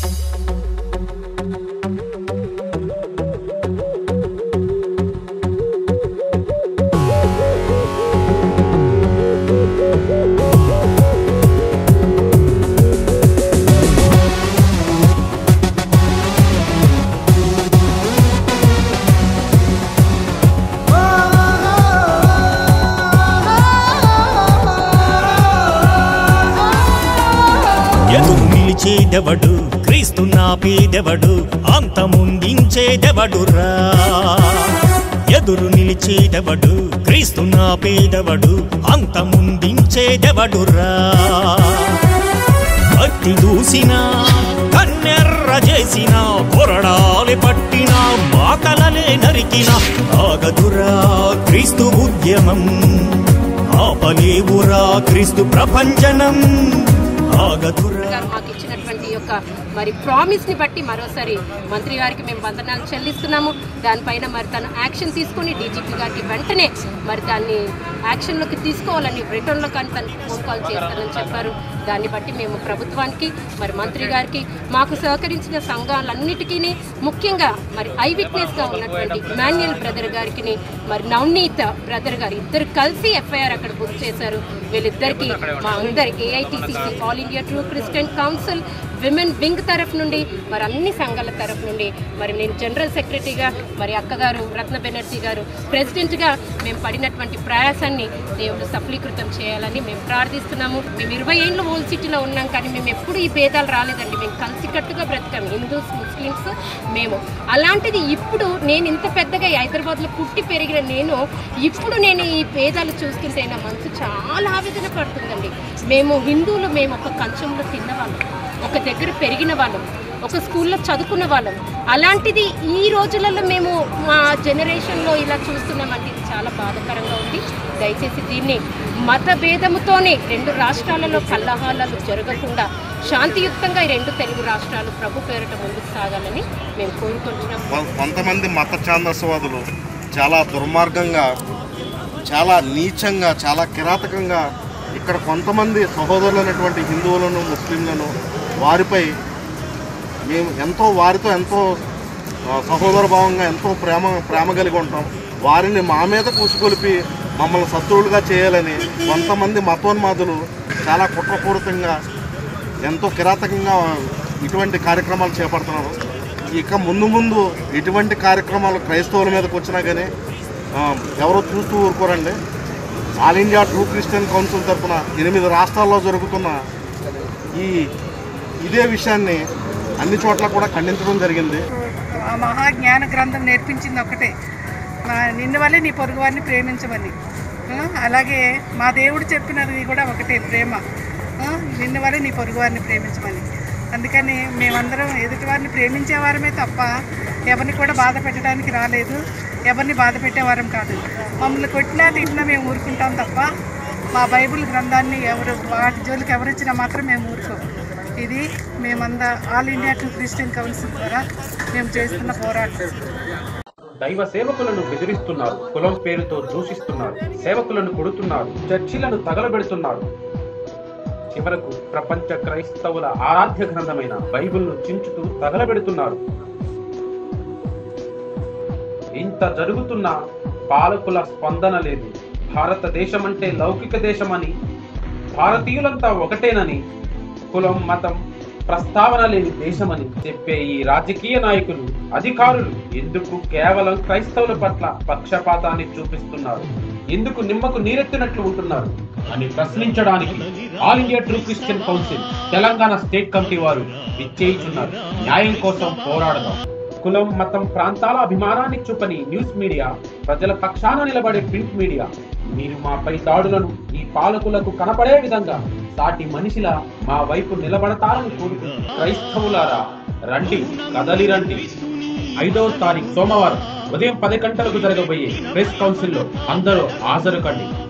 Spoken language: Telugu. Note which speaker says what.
Speaker 1: ఎదురు నిలిచేదెవడు క్రీస్తు నాపేదెవడు అంతముందించేదెవడురా ఎదురు నిలిచేదెవడు క్రీస్తు నాపేదెవడు అంతముందించేదెవడురా భక్తి దూసినా కన్నెర్ర చేసిన కొరడాలి పట్టిన మాకలలే నరికిన ఆగదురా క్రీస్తు ఉద్యమం ఆపలేవురా క్రీస్తు ప్రపంచనం ఆగదురా
Speaker 2: గారు మాకు ఇచ్చినటువంటి యొక్క మరి ప్రామిస్ ని బట్టి మరోసారి మంత్రి గారికి మేము వందనాలు చెల్లిస్తున్నాము దానిపైన మరి తను యాక్షన్ తీసుకొని డీజీపీ గారికి వెంటనే మరి దాన్ని యాక్షన్లోకి తీసుకోవాలని రిటర్న్లో కానీ తను ఫోన్ కాల్ చేస్తానని చెప్పారు దాన్ని బట్టి మేము ప్రభుత్వానికి మరి మంత్రి గారికి మాకు సహకరించిన సంఘాలన్నిటికీ ముఖ్యంగా మరి ఐ విట్నెస్గా ఉన్నటువంటి మాన్యుయల్ బ్రదర్ గారికి మరి నవనీత బ్రదర్ గారు ఇద్దరు కలిసి ఎఫ్ఐఆర్ అక్కడ బుక్ చేశారు వీళ్ళిద్దరికి మా అందరి AITCC all India true Christian council women wing తరఫు నుండి మరి అన్ని సంఘాల తరఫు నుండి మరి నేను జనరల్ సెక్రటరీగా మరి అక్కగారు రత్న బెనర్జీ గారు ప్రెసిడెంట్గా మేము పడినటువంటి ప్రయాసాన్ని దేవుడు సఫలీకృతం చేయాలని మేము ప్రార్థిస్తున్నాము మేము ఇరవై ఏళ్ళు ఓల్డ్ సిటీలో ఉన్నాం కానీ మేము ఎప్పుడు ఈ భేదాలు రాలేదండి మేము కలిసికట్టుగా బ్రతికాం హిందూస్ ముస్లిమ్స్ మేము అలాంటిది ఇప్పుడు నేను ఇంత పెద్దగా ఈ హైదరాబాద్లో పుట్టి పెరిగిన నేను ఇప్పుడు నేను ఈ భేదాలు చూస్తుంటే నా మనసు చాలా ఆవేదన పడుతుందండి మేము హిందువులు మేము ఒక కంచంలో తిన్నవాళ్ళం ఒక దగ్గర పెరిగిన వాళ్ళం ఒక స్కూల్లో చదువుకున్న వాళ్ళం అలాంటిది ఈ రోజులలో మేము మా జనరేషన్లో ఇలా చూస్తున్నామంటే ఇది చాలా బాధాకరంగా ఉంది దయచేసి దీన్ని మత భేదముతోనే రెండు రాష్ట్రాలలో కల్లహాలాలు జరగకుండా శాంతియుక్తంగా ఈ రెండు తెలుగు రాష్ట్రాలు ప్రభు పేరిట ముందుకు సాగాలని మేము కోరుకుంటున్నాం
Speaker 3: కొ- కొంతమంది మత ఛాందస్వాదులు చాలా దుర్మార్గంగా చాలా నీచంగా చాలా కిరాతకంగా ఇక్కడ కొంతమంది సహోదరులైనటువంటి హిందువులను ముస్లింలను వారిపై మేము ఎంతో వారితో ఎంతో ఆ, సహోదర భావంగా ఎంతో ప్రేమ ప్రేమ కలిగి ఉంటాం వారిని మా మీద కూసుకొలిపి మమ్మల్ని శత్రువులుగా చేయాలని కొంతమంది మతోన్మాదులు చాలా కుట్రపూరితంగా ఎంతో కిరాతకంగా ఇటువంటి కార్యక్రమాలు చేపడుతున్నారు ఇక ముందు ముందు ఇటువంటి కార్యక్రమాలు క్రైస్తవుల మీదకి వచ్చినా కానీ ఆ, ఎవరో చూస్తూ ఊరుకోరండి all India true Christian council తరఫున ఎనిమిది రాష్ట్రాల్లో జరుగుతున్న ఈ ఇదే విషయాన్ని అన్ని చోట్ల కూడా ఖండించడం జరిగింది
Speaker 4: ఆ మహాజ్ఞాన గ్రంథం నేర్పించింది ఒకటే మా నిన్ను వల్లే నీ పొరుగు వారిని ప్రేమించమని ఆ, అలాగే మా దేవుడు చెప్పినది కూడా ఒకటే ప్రేమ ఆ, నిన్ను వల్లే నీ పొరుగు వారిని ప్రేమించమని అందుకని మేమందరం ఎదుటి వారిని ప్రేమించేవారమే తప్ప ఎవరిని కూడా బాధ పెట్టడానికి రాలేదు ఎవరిని బాధ పెట్టేవారం కాదు మమ్మల్ని కొట్టినా తిట్టినా మేము ఊరుకుంటాం తప్ప మా బైబిల్ గ్రంథాన్ని ఎవరు వాటి జోలికి ఎవరిచ్చినా మాత్రం మేము ఊరుకోం ఇది మేమందా all India true Christian council ద్వారా మేము చేస్తున్న పోరాటం
Speaker 5: దైవ సేవకులను బెదిరిస్తున్నారు కులం పేరుతో దూషిస్తున్నారు సేవకులను కొడుతున్నారు చర్చిలను తగలబెడుతున్నారు చివరకు ప్రపంచ క్రైస్తవుల ఆరాధ్య గ్రంథమైన బైబిల్ను చించుతూ తగలబెడుతున్నారు ఇంత జరుగుతున్న పాలకుల స్పందన లేదు భారతదేశం అంటే లౌకిక దేశమని భారతీయులంతా ఒకటేనని కులం మతం ప్రస్తావన లేని దేశమని చెప్పే ఈ రాజకీయ నాయకులు అధికారులు ఎందుకు కేవలం క్రైస్తవుల పట్ల పక్షపాతాన్ని చూపిస్తున్నారు ఎందుకు నిమ్మకు నీరెత్తినట్లు ఉంటున్నారు అని ప్రశ్నించడానికి all India true Christian council Telangana state committee వారు ఇచ్చేయిచున్నారు న్యాయం కోసం పోరాడదాం కులం మతం ప్రాంతాల అభిమానాన్ని చూపని న్యూస్ మీడియా ప్రజల పక్షాన నిలబడే ప్రింట్ మీడియా మీరు మాపై దాడులను ఈ పాలకులకు కనపడే విధంగా సాటి మనిషిలా మా వైపు నిలబడతారని కోరుకుంటూ క్రైస్తవులారా రండి కదలి రండి ఐదవ తారీఖు సోమవారం ఉదయం పది గంటలకు జరగబోయే ప్రెస్ కౌన్సిల్లో అందరూ హాజరు కండి